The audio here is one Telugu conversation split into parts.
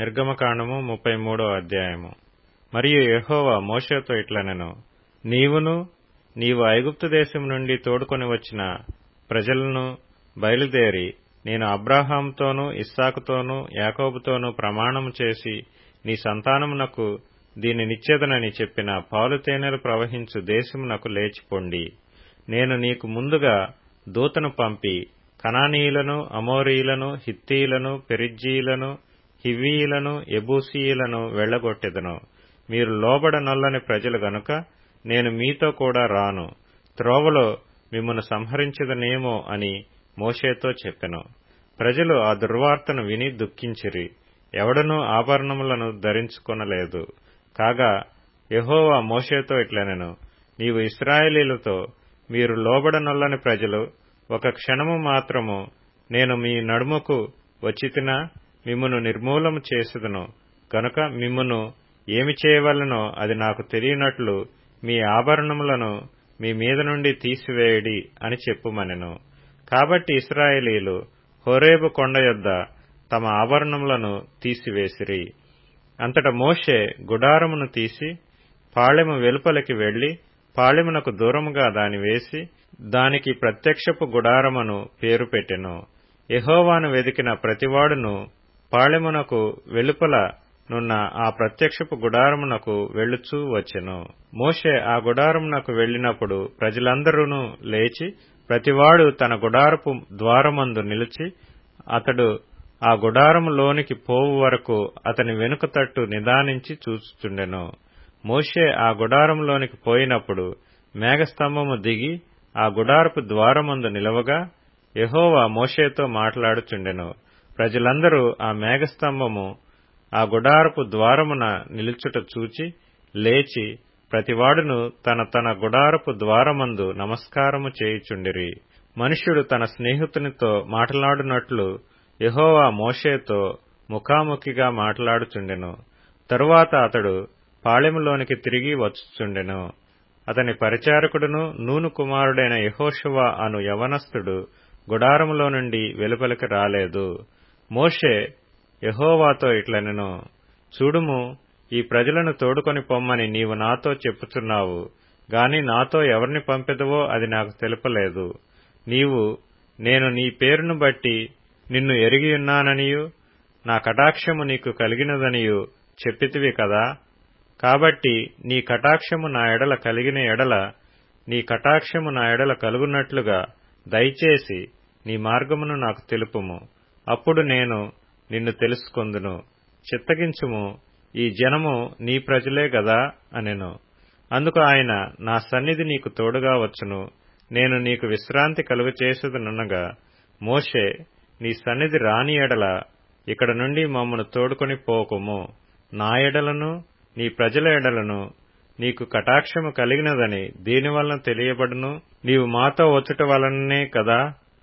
నిర్గమకాండము ముప్పై మూడో అధ్యాయము మరియు యెహోవా మోషేతో ఇట్లనెను నీవును నీవు ఐగుప్తు దేశం నుండి తోడుకొని వచ్చిన ప్రజలను బయలుదేరి నేను అబ్రాహాముతోనూ ఇస్సాకుతోనూ యాకోబుతోనూ ప్రమాణము చేసి నీ సంతానమునకు దీనినిచ్చేదనని చెప్పిన పాలు తేనెలు ప్రవహించు దేశమునకు లేచిపొండి నేను నీకు ముందుగా దూతను పంపి కనానీయులను అమోరీయులను హిత్తీయులను పెరిజ్జీయులను హివ్వీయులను ఎబూసీయులను వెళ్లగొట్టెదను మీరు లోబడనొల్లని ప్రజలు గనుక నేను మీతో కూడా రాను త్రోవలో మిమ్మను సంహరించదనేమో అని మోషేతో చెప్పెను ప్రజలు ఆ దుర్వార్తను విని దుఃఖించిరి ఎవడనూ ఆభరణములను ధరించుకొనలేదు కాగా యెహోవా మోషేతో ఇట్లనెను నీవు ఇస్రాయేలీలతో మీరు లోబడనొల్లని ప్రజలు ఒక క్షణము మాత్రము నేను మీ నడుముకు వచ్చితినా మిమ్మును నిర్మూలము చేసేదను గనుక మిమ్మును ఏమి చేయవలనో అది నాకు తెలియనట్లు మీ ఆభరణములను మీ మీద నుండి తీసివేయడి అని చెప్పుమనెను కాబట్టి ఇస్రాయేలీలు హోరేబు కొండ యొద్ద తమ ఆభరణములను తీసివేసిరి అంతట మోషే గుడారమును తీసి పాళెము వెలుపలికి వెళ్లి పాళెమునకు దూరముగా దాని వేసి దానికి ప్రత్యక్షపు గుడారమును పేరు పెట్టెను యెహోవాను వెదికిన ప్రతివాడును పాళెమునకు వెలుపల నున్న ఆ ప్రత్యక్షపు గుడారమునకు వెళ్ళుచూ వచ్చెను మోషే ఆ గుడారమునకు వెళ్లినప్పుడు ప్రజలందరూ లేచి ప్రతివాడు తన గుడారపు ద్వారమందు నిలిచి అతడు ఆ గుడారములోనికి పోవు వరకు అతని వెనుక తట్టు నిదానించి చూచుచుండెను మోషే ఆ గుడారంలోనికి పోయినప్పుడు మేఘస్తంభము దిగి ఆ గుడారపు ద్వారమందు నిలవగా యెహోవా మోషేతో మాట్లాడుచుండెను ప్రజలందరూ ఆ మేఘస్తంభము ఆ గుడారపు ద్వారమున నిలుచుట చూచి లేచి ప్రతివాడును తన తన గుడారపు ద్వారమందు నమస్కారము చేయుచుండిరి మనుష్యుడు తన స్నేహితునితో మాట్లాడునట్లు యెహోవా మోషేతో ముఖాముఖిగా మాట్లాడుచుండెను తరువాత అతడు పాళెములోనికి తిరిగి వచ్చుచుండెను అతని పరిచారకుడును నూను కుమారుడైన యహోషువ అను యవనస్తుడు గుడారములో నుండి వెలుపలికి రాలేదు మోషే యహోవాతో ఇట్లనెను చూడుము ఈ ప్రజలను తోడుకొని పొమ్మని నీవు నాతో చెప్పుచున్నావు గాని నాతో ఎవరిని పంపెదవో అది నాకు తెలుపలేదు నీవు నేను నీ పేరును బట్టి నిన్ను ఎరిగియున్నాననియు నా కటాక్షము నీకు కలిగినదనియు చెప్పితివి కదా కాబట్టి నీ కటాక్షము నా ఎడల కలిగిన ఎడల నీ కటాక్షము నా ఎడల కలుగునట్లుగా దయచేసి నీ మార్గమును నాకు తెలుపుము అప్పుడు నేను నిన్ను తెలుసుకొందును చిత్తగించుము ఈ జనము నీ ప్రజలే గదా అనెను అందుకు ఆయన నా సన్నిధి నీకు తోడుగా వచ్చును నేను నీకు విశ్రాంతి కలుగచేసేదనగా మోషే నీ సన్నిధి రాని ఎడల ఇక్కడ నుండి మమ్మను తోడుకొని పోకుము నా ఎడలను నీ ప్రజల ఎడలను నీకు కటాక్షము కలిగినదని దీనివలన తెలియబడును నీవు మాతో వచ్చుట వలననే కదా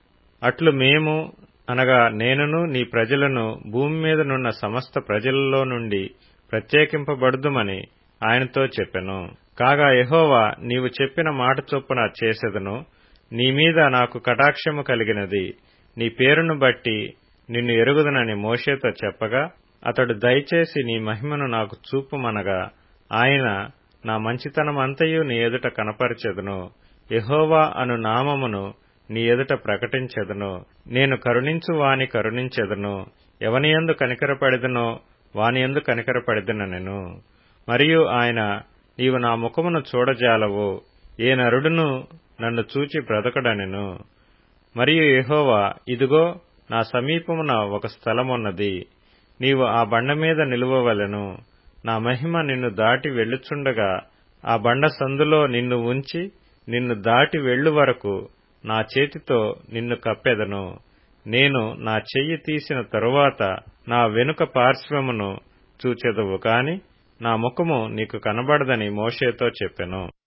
అట్లు మేము అనగా నేనును నీ ప్రజలను భూమి మీద నున్న సమస్త ప్రజలలో నుండి ప్రత్యేకింపబడుదుమని ఆయనతో చెప్పెను కాగా యహోవా నీవు చెప్పిన మాట చొప్పున చేసెదను నీ మీద నాకు కటాక్షము కలిగినది నీ పేరును బట్టి నిన్ను ఎరుగుదనని మోషేతో చెప్పగా అతడు దయచేసి నీ మహిమను నాకు చూపుమనగా ఆయన నా మంచితనమంతయు నీ ఎదుట కనపరచెదను యహోవా అను నామమును నీ ఎదుట ప్రకటించెదను నేను కరుణించు వాని కరుణించెదను ఎవనియందు కనికరపడెదనో వానియందు కనికరపడెదనెను మరియు ఆయన నీవు నా ముఖమును చూడజాలవు ఏ నరుడును నన్ను చూచి బ్రతకడనెను మరియు యెహోవా ఇదిగో నా సమీపమున ఒక స్థలమున్నది నీవు ఆ బండ మీద నిలువవలెను నా మహిమ నిన్ను దాటి వెళ్ళుచుండగా ఆ బండ సందులో నిన్ను ఉంచి నిన్ను దాటి వెళ్ళు వరకు నా చేతితో నిన్ను కప్పెదను నేను నా చెయ్యి తీసిన తరువాత నా వెనుక పార్శ్వమును చూచెదవు కాని నా ముఖము నీకు కనబడదని మోషేతో చెప్పెను